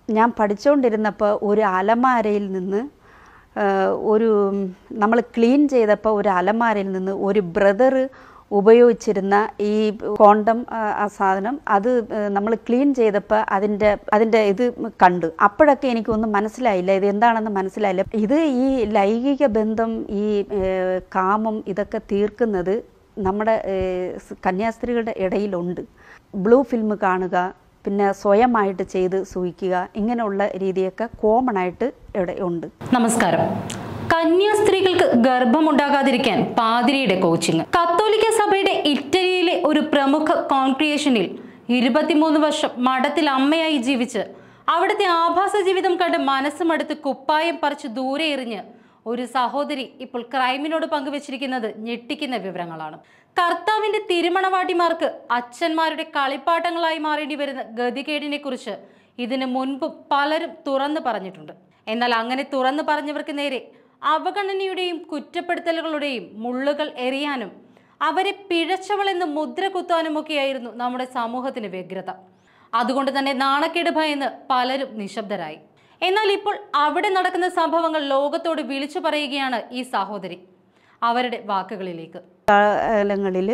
ഞാൻ പഠിച്ചുകൊണ്ടിരുന്നപ്പോൾ ഒരു അലമാരയിൽ നിന്ന് ആ, ഒരു നമ്മൾ ക്ലീൻ ചെയ്തപ്പോൾ ഒരു അലമാരയിൽ നിന്ന് ഒരു ബ്രദർ ഉപയോഗിച്ചിരുന്ന ഈ കോണ്ടം ആ, ആ സാധനം അത് നമ്മൾ ക്ലീൻ ചെയ്തപ്പോൾ അതിൻ്റെ അതിൻ്റെ ഇത് കണ്ടു അപ്പോഴൊക്കെ എനിക്കൊന്നും മനസ്സിലായില്ല ഇത് എന്താണെന്ന് മനസ്സിലായില്ല ഇത് ഈ ലൈംഗിക ബന്ധം ഈ ഏ, കാമം ഇതൊക്കെ തീർക്കുന്നത് നമ്മുടെ ഏ, സ് കന്യാസ്ത്രീകളുടെ ഇടയിലുണ്ട് ബ്ലൂ ഫിലിം കാണുക പിന്നെ സ്വയമായിട്ട് ചെയ്ത് സൂഹിക്കുക ഇങ്ങനെയുള്ള രീതിയൊക്കെ കോമൺ ആയിട്ട് ഇവിടെ ഉണ്ട് നമസ്കാരം കന്യാസ്ത്രീകൾക്ക് ഗർഭമുണ്ടാകാതിരിക്കാൻ പാതിരിയുടെ കോച്ചിങ് കത്തോലിക്ക സഭയുടെ ഇറ്റലിയിലെ ഒരു പ്രമുഖ കോൺക്രിയേഷനിൽ ഇരുപത്തിമൂന്ന് വർഷം മഠത്തിൽ അമ്മയായി ജീവിച്ച് അവിടുത്തെ ആഭാസ ജീവിതം കണ്ട് മനസ്സുമടുത്ത് കുപ്പായം പറിച്ച് ദൂരെ എറിഞ്ഞ് ഒരു സഹോദരി ഇപ്പോൾ ക്രൈമിനോട് പങ്കുവച്ചിരിക്കുന്നത് ഞെട്ടിക്കുന്ന വിവരങ്ങളാണ് കർത്താവിന്റെ തിരുമണവാട്ടിമാർക്ക് അച്ഛന്മാരുടെ കളിപ്പാട്ടങ്ങളായി മാറേണ്ടി വരുന്ന ഗതികേടിനെ കുറിച്ച് ഇതിനു മുൻപ് പലരും തുറന്നു പറഞ്ഞിട്ടുണ്ട് എന്നാൽ അങ്ങനെ തുറന്നു പറഞ്ഞവർക്ക് നേരെ അവഗണനയുടെയും കുറ്റപ്പെടുത്തലുകളുടെയും മുള്ളുകൾ എറിയാനും അവരെ പിഴച്ചവളെന്ന് മുദ്ര കുത്താനുമൊക്കെയായിരുന്നു നമ്മുടെ സമൂഹത്തിന് വ്യഗ്രത അതുകൊണ്ട് തന്നെ നാണക്കേട് ഭയന്ന് പലരും നിശബ്ദരായി എന്നാൽ ഇപ്പോൾ അവിടെ നടക്കുന്ന സംഭവങ്ങൾ ലോകത്തോട് വിളിച്ചു പറയുകയാണ് ഈ സഹോദരി അവരുടെ വാക്കുകളിലേക്ക് കാലങ്ങളിൽ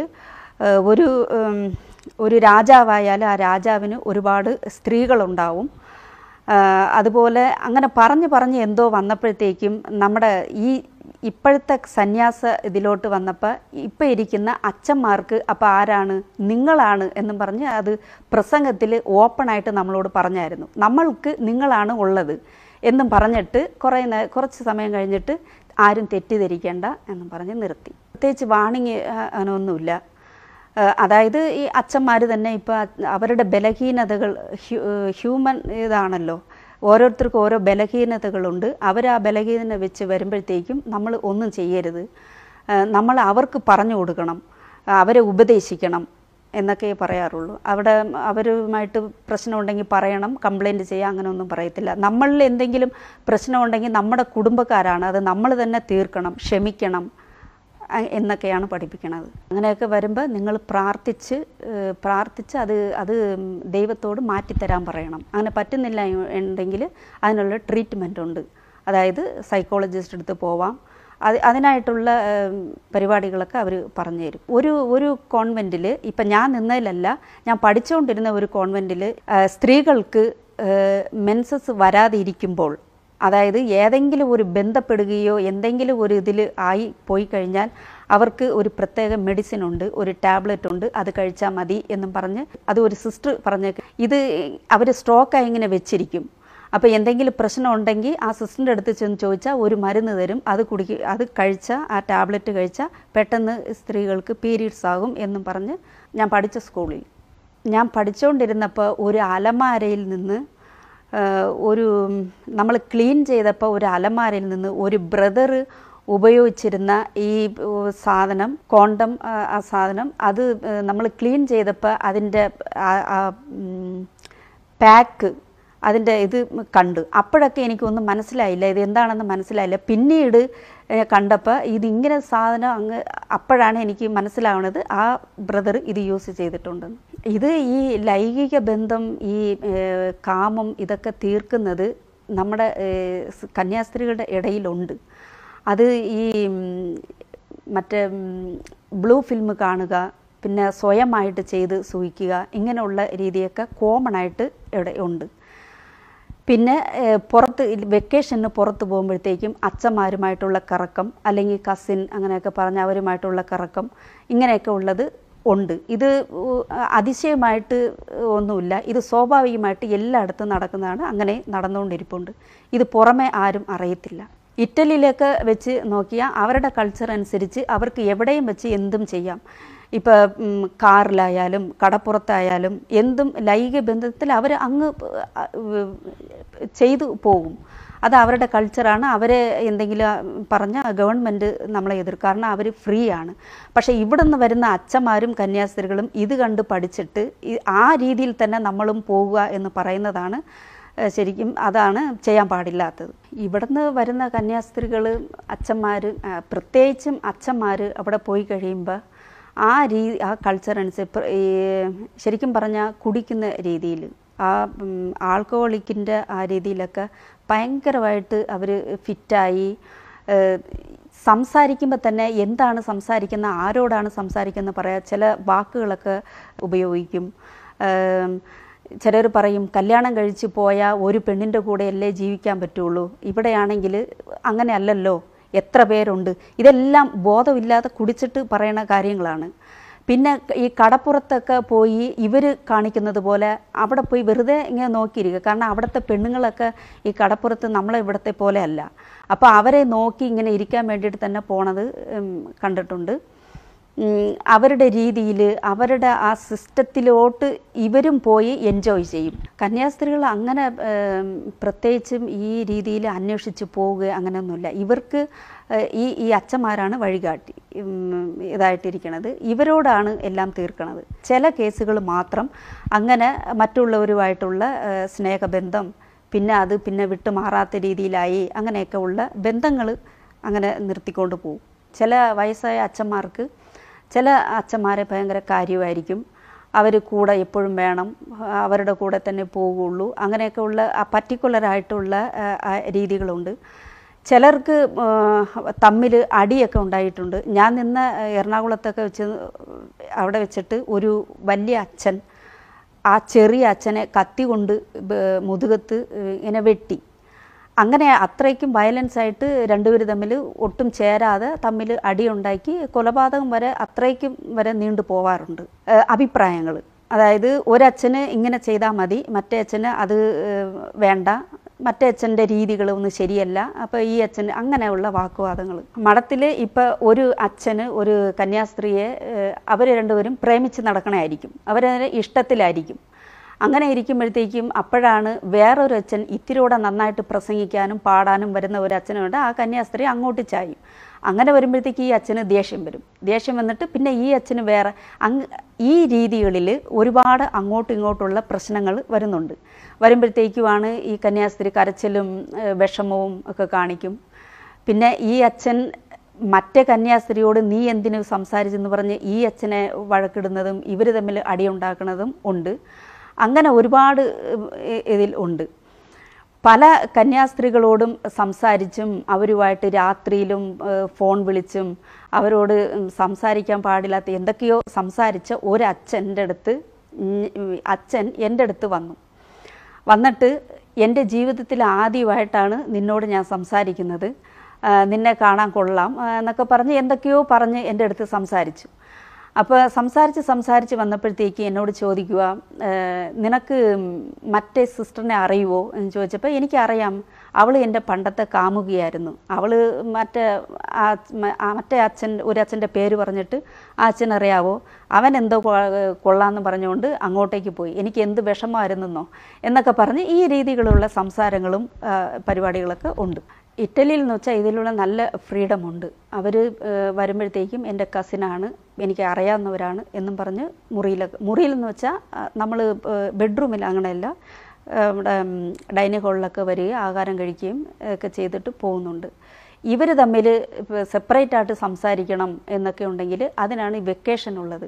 ഒരു ഉം, ഒരു രാജാവായാൽ ആ രാജാവിന് ഒരുപാട് സ്ത്രീകളുണ്ടാവും ആ, അതുപോലെ അങ്ങനെ പറഞ്ഞ് പറഞ്ഞ് എന്തോ വന്നപ്പോഴത്തേക്കും നമ്മുടെ ഈ ഇപ്പോഴത്തെ സന്യാസ ഇതിലോട്ട് വന്നപ്പോൾ ഇപ്പം ഇരിക്കുന്ന അച്ഛന്മാർക്ക് അപ്പോൾ ആരാണ് നിങ്ങളാണ് എന്നും പറഞ്ഞ് അത് പ്രസംഗത്തിൽ ഓപ്പണായിട്ട് നമ്മളോട് പറഞ്ഞായിരുന്നു നമ്മൾക്ക് നിങ്ങളാണ് ഉള്ളത് എന്നും പറഞ്ഞിട്ട് കുറേ നേ- കുറച്ച് സമയം കഴിഞ്ഞിട്ട് ആരും തെറ്റിദ്ധരിക്കേണ്ട എന്നും പറഞ്ഞ് നിർത്തി പ്രത്യേകിച്ച് വാണിങ് അങ്ങനെയൊന്നുമില്ല ആ, അതായത് ഈ അച്ഛന്മാർ തന്നെ ഇപ്പോൾ അവരുടെ ബലഹീനതകൾ ഹ്യൂ- ഹ്യൂമൻ ഇതാണല്ലോ ഓരോരുത്തർക്കും ഓരോ ബലഹീനതകളുണ്ട് അവർ ആ ബലഹീനത വെച്ച് വരുമ്പോഴത്തേക്കും നമ്മൾ ഒന്നും ചെയ്യരുത് ആ, നമ്മൾ അവർക്ക് പറഞ്ഞു കൊടുക്കണം ആ, അവരെ ഉപദേശിക്കണം എന്നൊക്കെ പറയാറുള്ളൂ അവിടെ അവരുമായിട്ട് പ്രശ്നമുണ്ടെങ്കിൽ പറയണം കംപ്ലൈൻറ്റ് ചെയ്യാം അങ്ങനെയൊന്നും പറയത്തില്ല നമ്മളിൽ എന്തെങ്കിലും പ്രശ്നമുണ്ടെങ്കിൽ നമ്മുടെ കുടുംബക്കാരാണ് അത് നമ്മൾ തന്നെ തീർക്കണം ക്ഷമിക്കണം അ- എന്നൊക്കെയാണ് പഠിപ്പിക്കുന്നത് അങ്ങനെയൊക്കെ വരുമ്പോൾ നിങ്ങൾ പ്രാർത്ഥിച്ച് ഏഹ്, പ്രാർത്ഥിച്ച് അത് അത് ദൈവത്തോട് മാറ്റിത്തരാൻ പറയണം അങ്ങനെ പറ്റുന്നില്ല ഉണ്ടെങ്കിൽ അതിനുള്ള ട്രീറ്റ്മെൻ്റ് ഉണ്ട് അതായത് സൈക്കോളജിസ്റ്റ് അടുത്ത് പോവാം അത് അതിനായിട്ടുള്ള ഏം, പരിപാടികളൊക്കെ അവർ പറഞ്ഞു തരും ഒരു ഒരു കോൺവെൻറ്റിൽ ഇപ്പം ഞാൻ നിന്നതിലല്ല ഞാൻ പഠിച്ചുകൊണ്ടിരുന്ന ഒരു കോൺവെൻറ്റിൽ സ്ത്രീകൾക്ക് മെൻസസ് വരാതിരിക്കുമ്പോൾ അതായത് ഏതെങ്കിലും ഒരു ബന്ധപ്പെടുകയോ എന്തെങ്കിലും ഒരു ഇതിൽ ആയി പോയി കഴിഞ്ഞാൽ അവർക്ക് ഒരു പ്രത്യേക മെഡിസിൻ ഉണ്ട് ഒരു ടാബ്ലറ്റ് ഉണ്ട് അത് കഴിച്ചാൽ മതി എന്നും പറഞ്ഞ് അത് ഒരു സിസ്റ്റർ പറഞ്ഞേക്ക് ഇത് അവർ സ്റ്റോക്കായി ഇങ്ങനെ വെച്ചിരിക്കും അപ്പോൾ എന്തെങ്കിലും പ്രശ്നം ഉണ്ടെങ്കിൽ ആ സിസ്റ്ററിൻ്റെ അടുത്ത് ചെന്ന് ചോദിച്ചാൽ ഒരു മരുന്ന് തരും അത് കുടിക്കുക അത് കഴിച്ചാൽ ആ ടാബ്ലറ്റ് കഴിച്ചാൽ പെട്ടെന്ന് സ്ത്രീകൾക്ക് പീരീഡ്സ് ആകും എന്നും പറഞ്ഞ് ഞാൻ പഠിച്ച സ്കൂളിൽ ഞാൻ പഠിച്ചുകൊണ്ടിരുന്നപ്പോൾ ഒരു അലമാരയിൽ നിന്ന് ആ, ഒരു നമ്മൾ ക്ലീൻ ചെയ്തപ്പോൾ ഒരു അലമാരയിൽ നിന്ന് ഒരു ബ്രദർ ഉപയോഗിച്ചിരുന്ന ഈ ഉ, സാധനം കോണ്ടം ആ, ആ സാധനം അത് നമ്മൾ ക്ലീൻ ചെയ്തപ്പോൾ അതിൻ്റെ പാക്ക് അതിൻ്റെ ഇത് കണ്ടു അപ്പോഴൊക്കെ എനിക്കൊന്നും മനസ്സിലായില്ല ഇത് എന്താണെന്ന് മനസ്സിലായില്ല പിന്നീട് കണ്ടപ്പോൾ ഇതിങ്ങനെ സാധനം അങ്ങ് അപ്പോഴാണ് എനിക്ക് മനസ്സിലാവുന്നത് ആ ബ്രദർ ഇത് യൂസ് ചെയ്തിട്ടുണ്ടെന്ന് ഇത് ഈ ലൈംഗിക ബന്ധം ഈ ഏഹ്, കാമം ഇതൊക്കെ തീർക്കുന്നത് നമ്മുടെ ഏഹ്, സ് കന്യാസ്ത്രീകളുടെ ഇടയിലുണ്ട് അത് ഈ ഉം, മറ്റേ ബ്ലൂ ഫിലിം കാണുക പിന്നെ സ്വയമായിട്ട് ചെയ്ത് സൂഹിക്കുക ഇങ്ങനെയുള്ള രീതിയൊക്കെ കോമൺ ആയിട്ട് ഇവിടെ ഉണ്ട് പിന്നെ ഏഹ്, പുറത്ത് വെക്കേഷന് പുറത്ത് പോകുമ്പോഴത്തേക്കും അച്ഛന്മാരുമായിട്ടുള്ള കറക്കം അല്ലെങ്കിൽ കസിൻ അങ്ങനെയൊക്കെ പറഞ്ഞ് അവരുമായിട്ടുള്ള കറക്കം ഇങ്ങനെയൊക്കെ ഉള്ളത് ഉണ്ട് ഇത് ഉ- അതിശയമായിട്ട് ഒന്നുമില്ല ഇത് സ്വാഭാവികമായിട്ട് എല്ലായിടത്തും നടക്കുന്നതാണ് അങ്ങനെ നടന്നുകൊണ്ടിരിപ്പുണ്ട് ഇത് പുറമെ ആരും അറിയത്തില്ല ഇറ്റലിയിലൊക്കെ വെച്ച് നോക്കിയാൽ അവരുടെ കൾച്ചർ അനുസരിച്ച് അവർക്ക് എവിടെയും വെച്ച് എന്തും ചെയ്യാം ഇപ്പോൾ കാറിലായാലും കടപ്പുറത്തായാലും എന്തും ലൈംഗിക ബന്ധത്തിൽ അവർ അങ്ങ് പ- ഉം, ചെയ്തു പോകും അത് അവരുടെ കൾച്ചറാണ് അവരെ എന്തെങ്കിലും പറഞ്ഞ ഗവൺമെൻറ് നമ്മളെ എതിർക്കും കാരണം അവർ ഫ്രീ ആണ് പക്ഷേ ഇവിടെ നിന്ന് വരുന്ന അച്ഛന്മാരും കന്യാസ്ത്രീകളും ഇത് കണ്ട് പഠിച്ചിട്ട് ഈ- ആ രീതിയിൽ തന്നെ നമ്മളും പോവുക എന്ന് പറയുന്നതാണ് ഏഹ് ശരിക്കും അതാണ് ചെയ്യാൻ പാടില്ലാത്തത് ഇവിടുന്ന് വരുന്ന കന്യാസ്ത്രീകൾ അച്ഛന്മാർ പ്രത്യേകിച്ചും അച്ഛന്മാർ അവിടെ പോയി കഴിയുമ്പോൾ ആ രീതി ആ കൾച്ചർ അനുസരിച്ച് പ്ര- ഈ ശരിക്കും പറഞ്ഞാൽ കുടിക്കുന്ന രീതിയിൽ ആ ആൾക്കഹോളിക്കിൻ്റെ ആ രീതിയിലൊക്കെ ഭയങ്കരമായിട്ട് അവർ ഫിറ്റായി സംസാരിക്കുമ്പോൾ തന്നെ എന്താണ് സംസാരിക്കുന്നത് ആരോടാണ് സംസാരിക്കുന്നത് പറയാ ചില വാക്കുകളൊക്കെ ഉപയോഗിക്കും ചിലർ പറയും കല്യാണം കഴിച്ച് പോയാൽ ഒരു പെണ്ണിൻ്റെ കൂടെയല്ലേ ജീവിക്കാൻ പറ്റുള്ളൂ ഇവിടെയാണെങ്കിൽ അങ്ങനെ അല്ലല്ലോ എത്ര പേരുണ്ട് ഇതെല്ലാം ബോധമില്ലാതെ കുടിച്ചിട്ട് പറയുന്ന കാര്യങ്ങളാണ് പിന്നെ ഈ കടപ്പുറത്തൊക്കെ പോയി ഇവർ കാണിക്കുന്നത് പോലെ അവിടെ പോയി വെറുതെ ഇങ്ങനെ നോക്കിയിരിക്കുക കാരണം അവിടുത്തെ പെണ്ണുങ്ങളൊക്കെ ഈ കടപ്പുറത്ത് നമ്മളെ ഇവിടുത്തെ പോലെ അല്ല അപ്പോൾ അവരെ നോക്കി ഇങ്ങനെ ഇരിക്കാൻ വേണ്ടിയിട്ട് തന്നെ പോണത് ഉം, കണ്ടിട്ടുണ്ട് ഉം, അവരുടെ രീതിയിൽ അവരുടെ ആ സിസ്റ്റത്തിലോട്ട് ഇവരും പോയി എൻജോയ് ചെയ്യും കന്യാസ്ത്രീകൾ അങ്ങനെ ഉം, പ്രത്യേകിച്ചും ഈ രീതിയിൽ അന്വേഷിച്ച് പോവുക അങ്ങനെയൊന്നുമില്ല ഇവർക്ക് ഏഹ്, ഈ ഈ അച്ഛന്മാരാണ് വഴികാട്ടി ഉം, ഇതായിട്ടിരിക്കണത് ഇവരോടാണ് എല്ലാം തീർക്കണത് ചില കേസുകൾ മാത്രം അങ്ങനെ മറ്റുള്ളവരുമായിട്ടുള്ള ഏഹ്, സ്നേഹബന്ധം പിന്നെ അത് പിന്നെ വിട്ടുമാറാത്ത രീതിയിലായി അങ്ങനെയൊക്കെ ഉള്ള ബന്ധങ്ങൾ അങ്ങനെ നിർത്തിക്കൊണ്ട് പോകും ചില വയസ്സായ അച്ഛന്മാർക്ക് ചില അച്ഛന്മാരെ ഭയങ്കര കാര്യമായിരിക്കും അവർ കൂടെ എപ്പോഴും വേണം അവരുടെ കൂടെ തന്നെ പോകുള്ളൂ അങ്ങനെയൊക്കെ ഉള്ള പർട്ടിക്കുലറായിട്ടുള്ള രീതികളുണ്ട് ചിലർക്ക് തമ്മിൽ അടിയൊക്കെ ഉണ്ടായിട്ടുണ്ട് ഞാൻ നിന്ന എറണാകുളത്തൊക്കെ വെച്ച് അവിടെ വെച്ചിട്ട് ഒരു വലിയ അച്ഛൻ ആ ചെറിയ അച്ഛനെ കത്തി കൊണ്ട് ബ- മുതുകത്ത് ഇങ്ങനെ വെട്ടി അങ്ങനെ അത്രയ്ക്കും വയലൻസ് ആയിട്ട് രണ്ടുപേർ തമ്മിൽ ഒട്ടും ചേരാതെ തമ്മിൽ അടിയുണ്ടാക്കി കൊലപാതകം വരെ അത്രയ്ക്കും വരെ നീണ്ടു പോവാറുണ്ട് അഭിപ്രായങ്ങൾ അതായത് ഒരച്ഛന് ഇങ്ങനെ ചെയ്താൽ മതി മറ്റേ അച്ഛന് അത് ഏഹ്, വേണ്ട മറ്റേ അച്ഛൻ്റെ രീതികൾ ഒന്നും ശരിയല്ല അപ്പോൾ ഈ അച്ഛന് അങ്ങനെയുള്ള വാക്കുവാദങ്ങൾ മഠത്തിൽ ഇപ്പോൾ ഒരു അച്ഛന് ഒരു കന്യാസ്ത്രീയെ അവർ രണ്ടുപേരും പ്രേമിച്ച് നടക്കണമായിരിക്കും അവരതിന് ഇഷ്ടത്തിലായിരിക്കും അങ്ങനെ ഇരിക്കുമ്പോഴത്തേക്കും അപ്പോഴാണ് വേറൊരു അച്ഛൻ ഇത്തിരിയൂടെ നന്നായിട്ട് പ്രസംഗിക്കാനും പാടാനും വരുന്ന ഒരു അച്ഛനുണ്ട് ആ കന്യാസ്ത്രീ അങ്ങോട്ട് ചായും അങ്ങനെ വരുമ്പോഴത്തേക്ക് ഈ അച്ഛന് ദേഷ്യം വരും ദേഷ്യം വന്നിട്ട് പിന്നെ ഈ അച്ഛന് വേറെ അങ്ങ് ഈ രീതികളിൽ ഒരുപാട് അങ്ങോട്ടും ഇങ്ങോട്ടുള്ള പ്രശ്നങ്ങൾ വരുന്നുണ്ട് വരുമ്പോഴത്തേക്കുമാണ് ഈ കന്യാസ്ത്രീ കരച്ചിലും ഏഹ് വിഷമവും ഒക്കെ കാണിക്കും പിന്നെ ഈ അച്ഛൻ മറ്റേ കന്യാസ്ത്രീയോട് നീ എന്തിനു സംസാരിച്ചെന്ന് പറഞ്ഞ് ഈ അച്ഛനെ വഴക്കിടുന്നതും ഇവർ തമ്മിൽ അടിയുണ്ടാക്കുന്നതും ഉണ്ട് അങ്ങനെ ഒരുപാട് ഏഹ്, ഇതിൽ ഉണ്ട് പല കന്യാസ്ത്രീകളോടും സംസാരിച്ചും അവരുമായിട്ട് രാത്രിയിലും ഏഹ്, ഫോൺ വിളിച്ചും അവരോട് ഉം, സംസാരിക്കാൻ പാടില്ലാത്ത എന്തൊക്കെയോ സംസാരിച്ച ഒരു അച്ഛൻ്റെ അടുത്ത് ഉം, അച്ഛൻ എൻ്റെ അടുത്ത് വന്നു വന്നിട്ട് എൻ്റെ ജീവിതത്തിൽ ആദ്യമായിട്ടാണ് നിന്നോട് ഞാൻ സംസാരിക്കുന്നത് ആ, നിന്നെ കാണാൻ കൊള്ളാം ആ, എന്നൊക്കെ പറഞ്ഞ് എന്തൊക്കെയോ പറഞ്ഞ് എൻ്റെ അടുത്ത് സംസാരിച്ചു അപ്പോൾ സംസാരിച്ച് സംസാരിച്ച് വന്നപ്പോഴത്തേക്ക് എന്നോട് ചോദിക്കുക "ഏ, നിനക്ക് മറ്റേ സിസ്റ്ററിനെ അറിയുമോ എന്ന് ചോദിച്ചപ്പോൾ എനിക്കറിയാം അവൾ എൻ്റെ പണ്ടത്തെ കാമുകിയായിരുന്നു അവൾ മറ്റേ ആ മ- ആ മറ്റേ അച്ഛൻ ഒരു അച്ഛൻ്റെ പേര് പറഞ്ഞിട്ട് ആ അച്ഛൻ അറിയാവോ അവൻ എന്തോ കൊ- കൊള്ളാമെന്ന് പറഞ്ഞുകൊണ്ട് അങ്ങോട്ടേക്ക് പോയി എനിക്ക് എന്ത് വിഷമമായിരുന്നെന്നോ എന്നൊക്കെ പറഞ്ഞ് ഈ രീതിയിലുള്ള സംസാരങ്ങളും ആ, പരിപാടികളൊക്കെ ഉണ്ട് ഇറ്റലിയിൽ എന്ന് വെച്ചാൽ ഇതിലുള്ള നല്ല ഫ്രീഡം ഉണ്ട് അവർ വരുമ്പോഴത്തേക്കും എൻ്റെ കസിനാണ് എനിക്ക് അറിയാവുന്നവരാണ് എന്നും പറഞ്ഞ് മുറിയിലൊക്കെ മുറിയിലെന്ന് വെച്ചാൽ നമ്മൾ ബെഡ്റൂമിൽ അങ്ങനെയല്ല ആ, ഇവിടെ ഡൈനിങ് ഹാളിലൊക്കെ വരികയും ആഹാരം കഴിക്കുകയും ഒക്കെ ചെയ്തിട്ട് പോകുന്നുണ്ട് ഇവർ തമ്മിൽ സെപ്പറേറ്റ് ആയിട്ട് സംസാരിക്കണം എന്നൊക്കെ ഉണ്ടെങ്കിൽ അതിനാണ് ഈ വെക്കേഷൻ ഉള്ളത്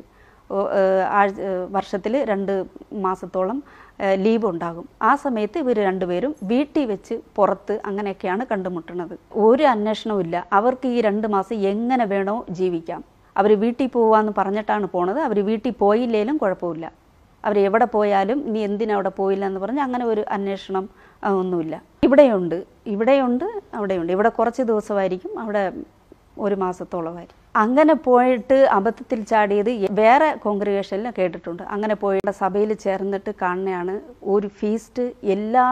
വർഷത്തിൽ രണ്ട് മാസത്തോളം ലീവ് ഉണ്ടാകും ആ സമയത്ത് ഇവർ രണ്ടുപേരും വീട്ടിൽ വെച്ച് പുറത്ത് അങ്ങനെയൊക്കെയാണ് കണ്ടുമുട്ടുന്നത് ഒരു അന്വേഷണവും ഇല്ല അവർക്ക് ഈ രണ്ട് മാസം എങ്ങനെ വേണോ ജീവിക്കാം അവർ വീട്ടിൽ പോവാന്ന് പറഞ്ഞിട്ടാണ് പോണത് അവർ വീട്ടിൽ പോയില്ലേലും കുഴപ്പമില്ല അവർ എവിടെ പോയാലും നീ എന്തിനാ അവിടെ പോയില്ല എന്ന് പറഞ്ഞ് അങ്ങനെ ഒരു അന്വേഷണം ആ, ഒന്നുമില്ല ഇവിടെയുണ്ട് ഇവിടെയുണ്ട് അവിടെയുണ്ട് ഇവിടെ കുറച്ച് ദിവസമായിരിക്കും അവിടെ ഒരു മാസത്തോളമായിരിക്കും അങ്ങനെ പോയിട്ട് അബദ്ധത്തിൽ ചാടിയത് വേറെ കോൺഗ്രിഗേഷനിൽ കേട്ടിട്ടുണ്ട് അങ്ങനെ പോയിട്ട് സഭയിൽ ചേർന്നിട്ട് കാണുന്നതാണ് ഒരു ഫീസ്റ്റ് എല്ലാ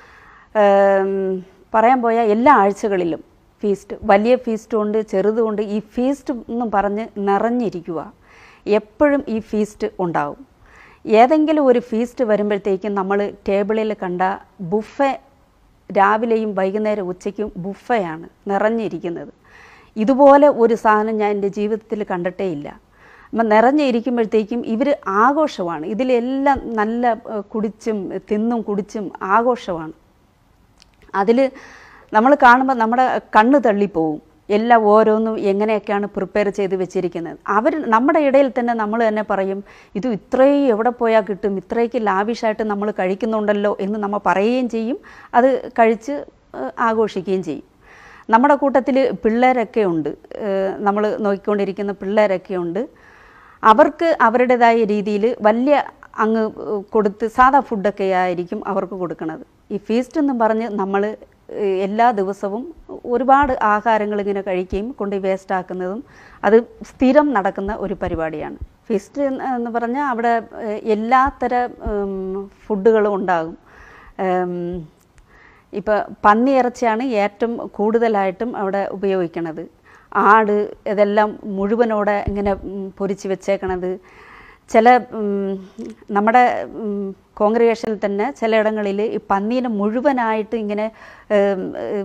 ഏം, പറയാൻ പോയ എല്ലാ ആഴ്ചകളിലും ഫീസ്റ്റ് വലിയ ഫീസ്റ്റും ഉണ്ട് ചെറുതുമുണ്ട് ഈ ഫീസ്റ്റ് എന്നും പറഞ്ഞ് നിറഞ്ഞിരിക്കുക എപ്പോഴും ഈ ഫീസ്റ്റ് ഉണ്ടാവും ഏതെങ്കിലും ഒരു ഫീസ്റ്റ് വരുമ്പോഴത്തേക്കും നമ്മൾ ടേബിളിൽ കണ്ട ബുഫെ രാവിലെയും വൈകുന്നേരം ഉച്ചയ്ക്കും ബുഫയാണ് നിറഞ്ഞിരിക്കുന്നത് ഇതുപോലെ ഒരു സാധനം ഞാൻ എൻ്റെ ജീവിതത്തിൽ കണ്ടിട്ടേ ഇല്ല അപ്പം നിറഞ്ഞിരിക്കുമ്പോഴത്തേക്കും ഇവർ ആഘോഷമാണ് ഇതിലെല്ലാം നല്ല ഏഹ്, കുടിച്ചും തിന്നും കുടിച്ചും ആഘോഷമാണ് അതിൽ നമ്മൾ കാണുമ്പോൾ നമ്മുടെ കണ്ണ് തള്ളിപ്പോവും എല്ലാം ഓരോന്നും എങ്ങനെയൊക്കെയാണ് പ്രിപ്പയർ ചെയ്ത് വെച്ചിരിക്കുന്നത് അവർ നമ്മുടെ ഇടയിൽ തന്നെ നമ്മൾ തന്നെ പറയും ഇത് ഇത്രയും എവിടെ പോയാൽ കിട്ടും ഇത്രയ്ക്ക് ലാവിഷായിട്ട് നമ്മൾ കഴിക്കുന്നുണ്ടല്ലോ എന്ന് നമ്മൾ പറയുകയും ചെയ്യും അത് കഴിച്ച് ഏഹ്, ആഘോഷിക്കുകയും ചെയ്യും നമ്മുടെ കൂട്ടത്തിൽ പിള്ളേരൊക്കെ ഉണ്ട് നമ്മൾ നോക്കിക്കൊണ്ടിരിക്കുന്ന പിള്ളേരൊക്കെ ഉണ്ട് അവർക്ക് അവരുടേതായ രീതിയിൽ വലിയ അങ്ങ് കൊടുത്ത് സാധാ ഫുഡൊക്കെ ആയിരിക്കും അവർക്ക് കൊടുക്കുന്നത് ഈ ഫീസ്റ്റ് എന്ന് പറഞ്ഞ് നമ്മൾ എല്ലാ ദിവസവും ഒരുപാട് ആഹാരങ്ങൾ ഇങ്ങനെ കഴിക്കുകയും കൊണ്ട് വേസ്റ്റ് ആക്കുന്നതും അത് സ്ഥിരം നടക്കുന്ന ഒരു പരിപാടിയാണ് ഫീസ്റ്റ് എന്ന് പറഞ്ഞാൽ അവിടെ ഏഹ്, എല്ലാത്തര ഉം, ഫുഡുകളും ഉണ്ടാകും ഉം, ഇപ്പോൾ പന്നിയിറച്ചിയാണ് ഏറ്റവും കൂടുതലായിട്ടും അവിടെ ഉപയോഗിക്കണത് ആട് ഇതെല്ലാം മുഴുവനോടെ ഇങ്ങനെ ഉം, പൊരിച്ച് വെച്ചേക്കണത് ചില ഉം, നമ്മുടെ കോൺഗ്രിഗേഷനിൽ തന്നെ ചിലയിടങ്ങളിൽ ഈ പന്നീനെ മുഴുവനായിട്ട് ഇങ്ങനെ ഉം,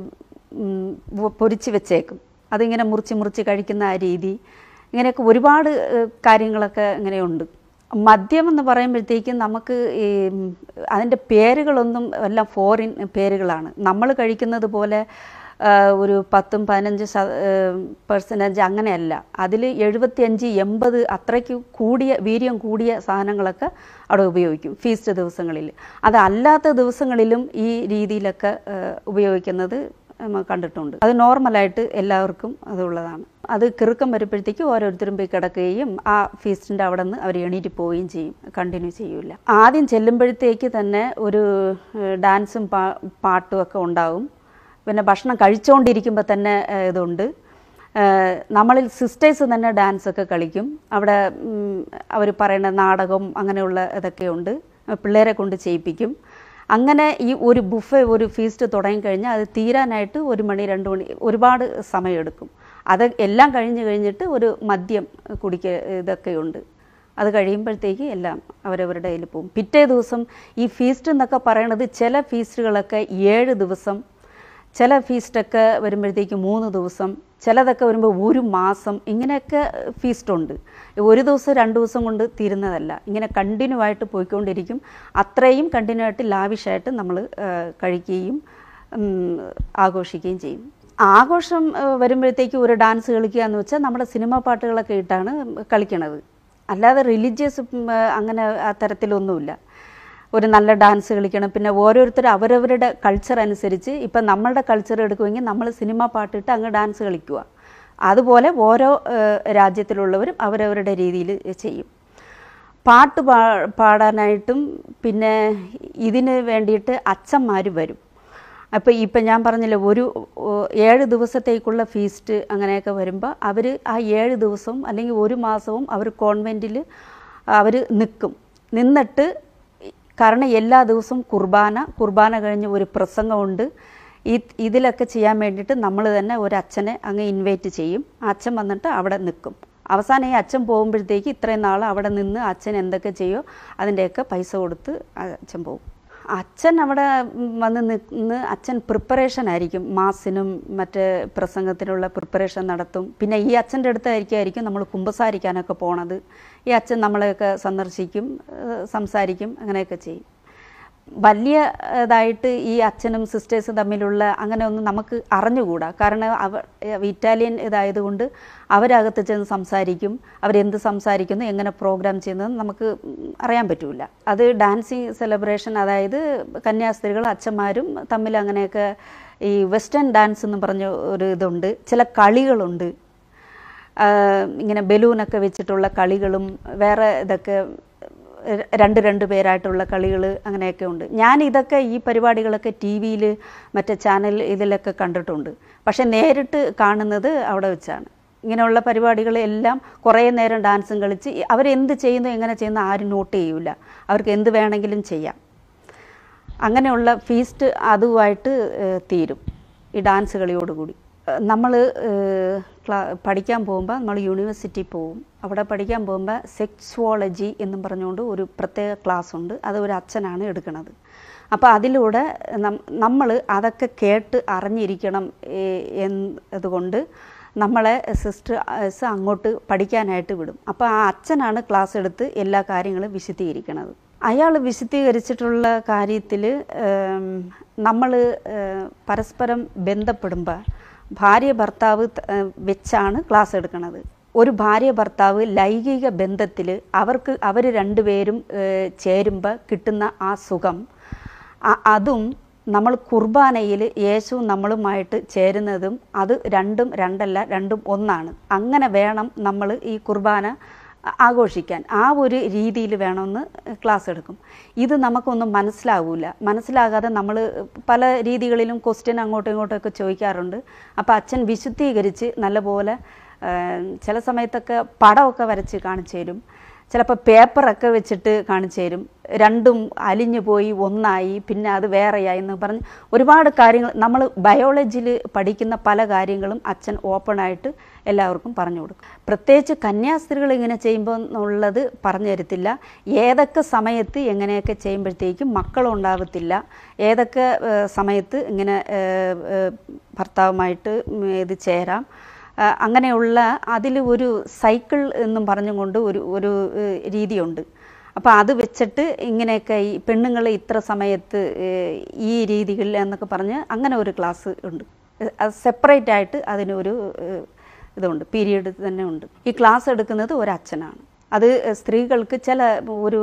ഉം, ഉം, പൊരിച്ച് വെച്ചേക്കും അതിങ്ങനെ മുറിച്ച് മുറിച്ച് കഴിക്കുന്ന ആ രീതി ഇങ്ങനെയൊക്കെ ഒരുപാട് ഏഹ്, കാര്യങ്ങളൊക്കെ ഇങ്ങനെയുണ്ട് മദ്യം എന്ന് പറയുമ്പോഴത്തേക്കും നമുക്ക് ഈ ഉം, അതിൻ്റെ പേരുകളൊന്നും എല്ലാം ഫോറിൻ പേരുകളാണ് നമ്മൾ കഴിക്കുന്നത് പോലെ ആ, ഒരു പത്തും പതിനഞ്ച് പെർസെൻറ്റേജ് അങ്ങനെയല്ല അതിൽ എഴുപത്തിയഞ്ച് എൺപത് അത്രയ്ക്ക് കൂടിയ വീര്യം കൂടിയ സാധനങ്ങളൊക്കെ അവിടെ ഉപയോഗിക്കും ഫീസ്റ്റ് ദിവസങ്ങളിൽ അതല്ലാത്ത ദിവസങ്ങളിലും ഈ രീതിയിലൊക്കെ ആ, ഉപയോഗിക്കുന്നത് നമ്മൾ കണ്ടിട്ടുണ്ട് അത് നോർമലായിട്ട് എല്ലാവർക്കും അതുള്ളതാണ് അത് കിറുക്കം വരുമ്പോഴത്തേക്ക് ഓരോരുത്തരും പോയി കിടക്കുകയും ആ ഫീസ്റ്റിൻ്റെ അവിടെ നിന്ന് അവർ എണീറ്റ് പോവുകയും ചെയ്യും കണ്ടിന്യൂ ചെയ്യൂല ആദ്യം ചെല്ലുമ്പോഴത്തേക്ക് തന്നെ ഒരു ഏഹ്, ഡാൻസും പാ പാട്ടും ഒക്കെ ഉണ്ടാവും പിന്നെ ഭക്ഷണം കഴിച്ചുകൊണ്ടിരിക്കുമ്പോൾ തന്നെ ഏഹ്, ഇതുണ്ട് ഏഹ്, നമ്മളിൽ സിസ്റ്റേഴ്സ് തന്നെ ഡാൻസ് ഒക്കെ കളിക്കും അവിടെ അവർ പറയുന്ന നാടകം അങ്ങനെയുള്ള ഇതൊക്കെയുണ്ട് പിള്ളേരെ കൊണ്ട് ചെയ്യിപ്പിക്കും അങ്ങനെ ഈ ഒരു ബുഫെ ഒരു ഫീസ്റ്റ് തുടങ്ങിക്കഴിഞ്ഞാൽ അത് തീരാനായിട്ട് ഒരു മണി രണ്ട് മണി ഒരുപാട് സമയമെടുക്കും അത് എല്ലാം കഴിഞ്ഞ് കഴിഞ്ഞിട്ട് ഒരു മദ്യം കുടിക്ക ഇതൊക്കെയുണ്ട് അത് കഴിയുമ്പോഴത്തേക്ക് എല്ലാം അവരവരുടെ കയ്യിൽ പോകും പിറ്റേ ദിവസം ഈ ഫീസ്റ്റ് എന്നൊക്കെ പറയണത് ചില ഫീസ്റ്റുകളൊക്കെ ഏഴ് ദിവസം ചില ഫീസ്റ്റൊക്കെ വരുമ്പോഴത്തേക്ക് മൂന്ന് ദിവസം ചിലതൊക്കെ വരുമ്പോൾ ഒരു മാസം ഇങ്ങനെയൊക്കെ ഫീസ്റ്റുണ്ട് ഒരു ദിവസം രണ്ട് ദിവസം കൊണ്ട് തീരുന്നതല്ല ഇങ്ങനെ കണ്ടിന്യൂ ആയിട്ട് പോയിക്കൊണ്ടിരിക്കും അത്രയും കണ്ടിന്യൂ ആയിട്ട് ലാവിഷായിട്ട് നമ്മൾ കഴിക്കുകയും ഉം, ആഘോഷിക്കുകയും ചെയ്യും ആഘോഷം ഏഹ്, വരുമ്പോഴത്തേക്ക് ഒരു ഡാൻസ് കളിക്കുക എന്ന് വെച്ചാൽ നമ്മുടെ സിനിമ പാട്ടുകളൊക്കെ ഇട്ടാണ് കളിക്കണത് അല്ലാതെ റിലീജിയസ് അങ്ങനെ ആ തരത്തിലൊന്നുമില്ല ഒരു നല്ല ഡാൻസ് കളിക്കണം പിന്നെ ഓരോരുത്തർ അവരവരുടെ കൾച്ചർ അനുസരിച്ച് ഇപ്പം നമ്മളുടെ കൾച്ചർ എടുക്കുമെങ്കിൽ നമ്മൾ സിനിമ പാട്ടിട്ട് അങ്ങ് ഡാൻസ് കളിക്കുക അതുപോലെ ഓരോ ഏഹ്, രാജ്യത്തിലുള്ളവരും അവരവരുടെ രീതിയിൽ ചെയ്യും പാട്ട് പാ പാടാനായിട്ടും പിന്നെ ഇതിന് വേണ്ടിയിട്ട് അച്ഛന്മാർ വരും അപ്പോൾ ഇപ്പം ഞാൻ പറഞ്ഞില്ലേ ഒരു ഓ, ഏഴ് ദിവസത്തേക്കുള്ള ഫീസ്റ്റ് അങ്ങനെയൊക്കെ വരുമ്പോൾ അവർ ആ ഏഴ് ദിവസവും അല്ലെങ്കിൽ ഒരു മാസവും അവർ കോൺവെൻറ്റിൽ അവർ നിൽക്കും നിന്നിട്ട് കാരണം എല്ലാ ദിവസവും കുർബാന കുർബാന കഴിഞ്ഞ് ഒരു പ്രസംഗമുണ്ട് ഈ ഇതിലൊക്കെ ചെയ്യാൻ വേണ്ടിയിട്ട് നമ്മൾ തന്നെ ഒരു അച്ഛനെ അങ്ങ് ഇൻവൈറ്റ് ചെയ്യും ആ അച്ഛൻ വന്നിട്ട് അവിടെ നിൽക്കും അവസാനം ഈ അച്ഛൻ പോകുമ്പോഴത്തേക്ക് ഇത്രയും നാൾ അവിടെ നിന്ന് അച്ഛൻ എന്തൊക്കെ ചെയ്യോ അതിൻ്റെയൊക്കെ പൈസ കൊടുത്ത് അച്ഛൻ പോകും അച്ഛൻ അവിടെ ഉം, വന്ന് നിന്ന് അച്ഛൻ പ്രിപ്പറേഷൻ ആയിരിക്കും മാസിനും മറ്റ് പ്രസംഗത്തിനുള്ള പ്രിപ്പറേഷൻ നടത്തും പിന്നെ ഈ അച്ഛൻ്റെ അടുത്തായിരിക്കും നമ്മൾ കുമ്പസാരിക്കാനൊക്കെ പോണത് ഈ അച്ഛൻ നമ്മളെയൊക്കെ സന്ദർശിക്കും ഏഹ്, സംസാരിക്കും അങ്ങനെയൊക്കെ ചെയ്യും വലിയ ഇതായിട്ട് ഈ അച്ഛനും സിസ്റ്റേഴ്സും തമ്മിലുള്ള അങ്ങനെ ഒന്നും നമുക്ക് അറിഞ്ഞുകൂടാ കാരണം അവ ഇറ്റാലിയൻ ഇതായതുകൊണ്ട് അവരകത്ത് ചെന്ന് സംസാരിക്കും അവരെന്ത് സംസാരിക്കുന്നു എങ്ങനെ പ്രോഗ്രാം ചെയ്യുന്നത് നമുക്ക് അറിയാൻ പറ്റൂല അത് ഡാൻസിങ് സെലിബ്രേഷൻ അതായത് കന്യാസ്ത്രീകൾ അച്ഛന്മാരും തമ്മിൽ അങ്ങനെയൊക്കെ ഈ വെസ്റ്റേൺ ഡാൻസ് എന്ന് പറഞ്ഞ ഒരു ഇതുണ്ട് ചില കളികളുണ്ട് ആഹ് ഇങ്ങനെ ബലൂണൊക്കെ വെച്ചിട്ടുള്ള കളികളും വേറെ ഇതൊക്കെ ര- രണ്ട് രണ്ട് പേരായിട്ടുള്ള കളികൾ അങ്ങനെയൊക്കെ ഉണ്ട് ഞാൻ ഇതൊക്കെ ഈ പരിപാടികളൊക്കെ ടി വിയിൽ മറ്റേ ചാനൽ ഇതിലൊക്കെ കണ്ടിട്ടുണ്ട് പക്ഷെ നേരിട്ട് കാണുന്നത് അവിടെ വെച്ചാണ് ഇങ്ങനെയുള്ള പരിപാടികളെല്ലാം കുറേ നേരം ഡാൻസും കളിച്ച് അവരെന്ത് ചെയ്യുന്നു എങ്ങനെ ചെയ്യുന്നു ആരും നോട്ട് ചെയ്യൂല അവർക്ക് എന്ത് വേണമെങ്കിലും ചെയ്യാം അങ്ങനെയുള്ള ഫീസ്റ്റ് അതുമായിട്ട് ഏഹ്, തീരും ഈ ഡാൻസ് കളിയോടുകൂടി നമ്മൾ ക്ലാ പഠിക്കാൻ പോകുമ്പോൾ നമ്മൾ യൂണിവേഴ്സിറ്റി പോവും അവിടെ പഠിക്കാൻ പോകുമ്പോൾ സെക്സ്വോളജി എന്നും പറഞ്ഞുകൊണ്ട് ഒരു പ്രത്യേക ക്ലാസ് ഉണ്ട് അത് ഒരു അച്ഛനാണ് എടുക്കുന്നത് അപ്പോൾ അതിലൂടെ നമ്മൾ അതൊക്കെ കേട്ട് അറിഞ്ഞിരിക്കണം ഏഹ്, എന്നതുകൊണ്ട് നമ്മളെ സിസ്റ്റേഴ്സ് അങ്ങോട്ട് പഠിക്കാനായിട്ട് വിടും അപ്പോൾ ആ അച്ഛനാണ് ക്ലാസ് എടുത്ത് എല്ലാ കാര്യങ്ങളും വിശദീകരിക്കുന്നത് അയാൾ വിശദീകരിച്ചിട്ടുള്ള കാര്യത്തിൽ നമ്മൾ പരസ്പരം ബന്ധപ്പെടുമ്പോൾ ഭാര്യ ഭർത്താവ് ത- ഏഹ് വെച്ചാണ് ക്ലാസ് എടുക്കുന്നത് ഒരു ഭാര്യ ഭർത്താവ് ലൈംഗിക ബന്ധത്തിൽ അവർക്ക് അവർ രണ്ടുപേരും ചേരുമ്പോൾ കിട്ടുന്ന ആ സുഖം അ- അതും നമ്മൾ കുർബാനയിൽ യേശു നമ്മളുമായിട്ട് ചേരുന്നതും അത് രണ്ടും രണ്ടല്ല രണ്ടും ഒന്നാണ് അങ്ങനെ വേണം നമ്മൾ ഈ കുർബാന ആ- ആഘോഷിക്കാൻ ആ ഒരു രീതിയിൽ വേണമെന്ന് ക്ലാസ് എടുക്കും ഇത് നമുക്കൊന്നും മനസ്സിലാവില്ല മനസ്സിലാകാതെ നമ്മൾ പല രീതികളിലും ക്വസ്റ്റ്യൻ അങ്ങോട്ടും ഇങ്ങോട്ടും ഒക്കെ ചോദിക്കാറുണ്ട് അപ്പോൾ അച്ഛൻ വിശുദ്ധീകരിച്ച് നല്ലപോലെ ആ, ചില സമയത്തൊക്കെ പടമൊക്കെ വരച്ച് കാണിച്ചു തരും ചിലപ്പോൾ പേപ്പറൊക്കെ വെച്ചിട്ട് കാണിച്ചു തരും രണ്ടും അലിഞ്ഞു പോയി ഒന്നായി പിന്നെ അത് വേറെയായി എന്ന് പറഞ്ഞ് ഒരുപാട് കാര്യങ്ങൾ നമ്മൾ ബയോളജിയിൽ പഠിക്കുന്ന പല കാര്യങ്ങളും അച്ഛൻ ഓപ്പണായിട്ട് എല്ലാവർക്കും പറഞ്ഞു കൊടുക്കും പ്രത്യേകിച്ച് കന്യാസ്ത്രീകൾ ഇങ്ങനെ ചെയ്യുമ്പോൾ എന്നുള്ളത് പറഞ്ഞു തരത്തില്ല ഏതൊക്കെ സമയത്ത് എങ്ങനെയൊക്കെ ചെയ്യുമ്പോഴത്തേക്കും മക്കളുണ്ടാവത്തില്ല ഏതൊക്കെ ഏഹ്, സമയത്ത് ഇങ്ങനെ ഏഹ്, ഏഹ്, ഭർത്താവുമായിട്ട് ഉം, ഇത് ചേരാം ആ, അങ്ങനെയുള്ള അതിൽ ഒരു സൈക്കിൾ എന്നും പറഞ്ഞുകൊണ്ട് ഒരു ഒരു ഏഹ്, രീതിയുണ്ട് അപ്പോൾ അത് വെച്ചിട്ട് ഇങ്ങനെയൊക്കെ ഈ പെണ്ണുങ്ങൾ ഇത്ര സമയത്ത് ഏഹ്, ഈ രീതികളിൽ എന്നൊക്കെ പറഞ്ഞ് അങ്ങനെ ഒരു ക്ലാസ് ഉണ്ട് അത് സെപ്പറേറ്റ് ആയിട്ട് അതിനൊരു ഏഹ്, ഇതുണ്ട് പീരീഡ് തന്നെ ഉണ്ട് ഈ ക്ലാസ് എടുക്കുന്നത് ഒരു അച്ഛനാണ് അത് സ്ത്രീകൾക്ക് ചില ഒരു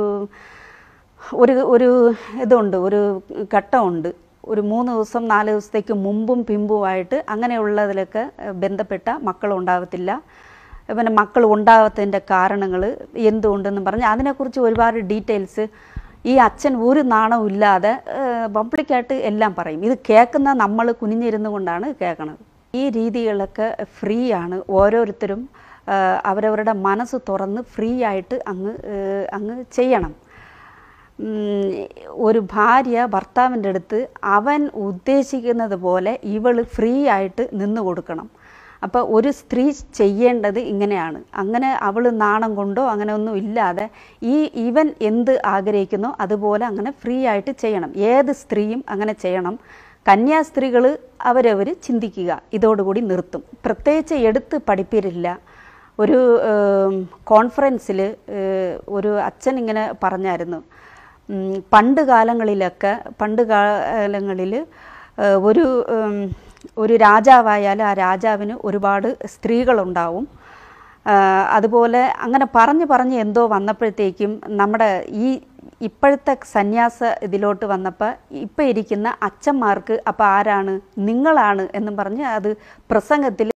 ഒരു ഒരു ഇതുണ്ട് ഒരു ഘട്ടമുണ്ട് ഒരു മൂന്ന് ദിവസം നാല് ദിവസത്തേക്ക് മുമ്പും പിമ്പുമായിട്ട് അങ്ങനെയുള്ളതിലൊക്കെ ഏഹ്, ബന്ധപ്പെട്ട മക്കളുണ്ടാകത്തില്ല പിന്നെ മക്കൾ ഉണ്ടാകാത്തതിൻ്റെ കാരണങ്ങൾ എന്തുകൊണ്ടെന്ന് പറഞ്ഞ് അതിനെക്കുറിച്ച് ഒരുപാട് ഡീറ്റെയിൽസ് ഈ അച്ഛൻ ഒരു നാണവും ഇല്ലാതെ പബ്ലിക്കായിട്ട് എല്ലാം പറയും ഇത് കേൾക്കുന്ന നമ്മൾ കുനിഞ്ഞിരുന്നു കൊണ്ടാണ് കേൾക്കണത് ഈ രീതികളൊക്കെ ഫ്രീ ആണ് ഓരോരുത്തരും ആ, അവരവരുടെ മനസ്സ് തുറന്ന് ഫ്രീ ആയിട്ട് അങ്ങ് ഏഹ്, അങ്ങ് ചെയ്യണം ഉം, ഒരു ഭാര്യ ഭർത്താവിൻ്റെ അടുത്ത് അവൻ ഉദ്ദേശിക്കുന്നത് പോലെ ഇവൾ ഫ്രീ ആയിട്ട് നിന്ന് കൊടുക്കണം അപ്പോൾ ഒരു സ്ത്രീ ചെയ്യേണ്ടത് ഇങ്ങനെയാണ് അങ്ങനെ അവൾ നാണം കൊണ്ടോ അങ്ങനെ ഒന്നും ഇല്ലാതെ ഈ ഇവൻ എന്ത് ആഗ്രഹിക്കുന്നോ അതുപോലെ അങ്ങനെ ഫ്രീ ആയിട്ട് ചെയ്യണം ഏത് സ്ത്രീയും അങ്ങനെ ചെയ്യണം കന്യാസ്ത്രീകൾ അവരവർ ചിന്തിക്കുക ഇതോടുകൂടി നിർത്തും പ്രത്യേകിച്ച് എടുത്ത് പഠിപ്പിരില്ല ഒരു കോൺഫറൻസിൽ ഒരു അച്ഛൻ ഇങ്ങനെ പറഞ്ഞായിരുന്നു ഉം, പണ്ട് കാലങ്ങളിലൊക്കെ പണ്ട് കാലങ്ങളിൽ ഒരു ഉം, ഒരു രാജാവായാൽ ആ രാജാവിന് ഒരുപാട് സ്ത്രീകളുണ്ടാവും ആ, അതുപോലെ അങ്ങനെ പറഞ്ഞ് പറഞ്ഞ് എന്തോ വന്നപ്പോഴത്തേക്കും നമ്മുടെ ഈ ഇപ്പോഴത്തെ സന്യാസ ഇതിലോട്ട് വന്നപ്പോൾ ഇപ്പം ഇരിക്കുന്ന അച്ഛന്മാർക്ക് അപ്പോൾ ആരാണ് നിങ്ങളാണ് എന്നും പറഞ്ഞ് അത് പ്രസംഗത്തിൽ